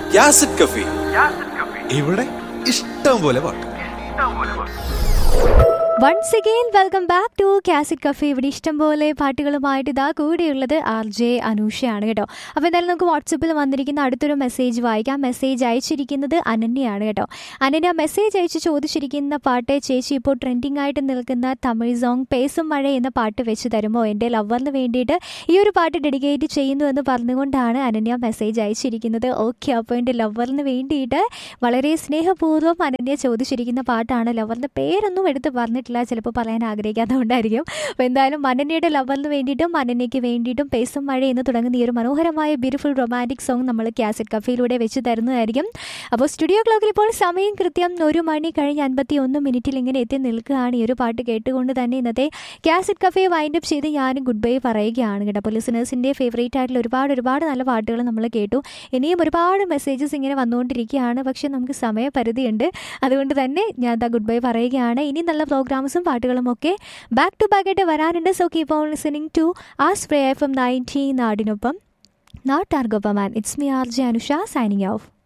യാസിഡ് കഫി ഇവിടെ ഇഷ്ടം പോലെ പാട്ട് once again welcome back to cassette cafe ഇവിടെ ഇഷ്ടംപോലെ പാട്ടുകളുമായിട്ട് ഇതാ കൂടെയുള്ളത് ആർ ജെ അനൂഷയാണ് കേട്ടോ അപ്പോൾ എന്തായാലും നമുക്ക് വാട്സപ്പിൽ വന്നിരിക്കുന്ന അടുത്തൊരു മെസ്സേജ് വായിക്കാം മെസ്സേജ് അയച്ചിരിക്കുന്നത് അനന്യയാണ് കേട്ടോ അനന്യ മെസ്സേജ് അയച്ച് ചോദിച്ചിരിക്കുന്ന പാട്ട് ചേച്ചി ഇപ്പോൾ ട്രെൻഡിങ് ആയിട്ട് നിൽക്കുന്ന തമിഴ് സോങ് പേസും മഴ എന്ന പാട്ട് വെച്ച് തരുമോ എൻ്റെ ലവറിന് വേണ്ടിയിട്ട് ഈ ഒരു പാട്ട് ഡെഡിക്കേറ്റ് ചെയ്യുന്നു എന്ന് പറഞ്ഞുകൊണ്ടാണ് അനന്യ മെസ്സേജ് അയച്ചിരിക്കുന്നത് ഓക്കെ അപ്പോൾ എൻ്റെ ലവറിന് വേണ്ടിയിട്ട് വളരെ സ്നേഹപൂർവ്വം അനന്യ ചോദിച്ചിരിക്കുന്ന പാട്ടാണ് ലവറിൻ്റെ പേരൊന്നും എടുത്ത് പറഞ്ഞിട്ടില്ല ചിലപ്പോൾ പറയാൻ ആഗ്രഹിക്കാത്തതുകൊണ്ടായിരിക്കും അപ്പോൾ എന്തായാലും അനന്യയുടെ ലവറിന് വേണ്ടിയിട്ടും അനന്യയ്ക്ക് വേണ്ടിയിട്ടും പേസും മഴ എന്ന് തുടങ്ങുന്ന ഈ ഒരു മനോഹരമായ ബ്യൂട്ടിഫുൾ റൊമാൻറ്റിക് സോങ് നമ്മൾ കാസറ്റ് കഫയിലൂടെ വെച്ച് തരുന്നതായിരിക്കും അപ്പോൾ സ്റ്റുഡിയോ ക്ലോക്കിൽ ഇപ്പോൾ സമയം കൃത്യം ഒരു മണി കഴിഞ്ഞ് അൻപത്തി ഒന്ന് മിനിറ്റിൽ ഇങ്ങനെ എത്തി നിൽക്കുകയാണ് ഈ ഒരു പാട്ട് കേട്ടുകൊണ്ട് തന്നെ ഇന്നത്തെ കാസറ്റ് കഫേ വൈൻഡപ്പ് ചെയ്ത് ഞാൻ ഗുഡ് ബൈ പറയുകയാണ് കേട്ടോ അപ്പോൾ ലിസണേഴ്സിൻ്റെ ഫേവറേറ്റ് ആയിട്ടുള്ള ഒരുപാട് ഒരുപാട് നല്ല പാട്ടുകൾ നമ്മൾ കേട്ടു ഇനിയും ഒരുപാട് മെസ്സേജസ് ഇങ്ങനെ വന്നുകൊണ്ടിരിക്കുകയാണ് പക്ഷേ നമുക്ക് സമയപരിധിയുണ്ട് അതുകൊണ്ട് തന്നെ ഞാൻ എന്താ ഗുഡ് ബൈ പറയുകയാണ് ഇനി നല്ല പ്രോഗ്രാംസും പാട്ടുകളും ഒക്കെ ബാക്ക് ടു ബാക്ക് ആയിട്ട് വരാനുണ്ട് so keep on listening to ah spray F M nineteen നാടിനൊപ്പം നാട്ടാർഗൊപ്പം and it's me R J Anusha signing of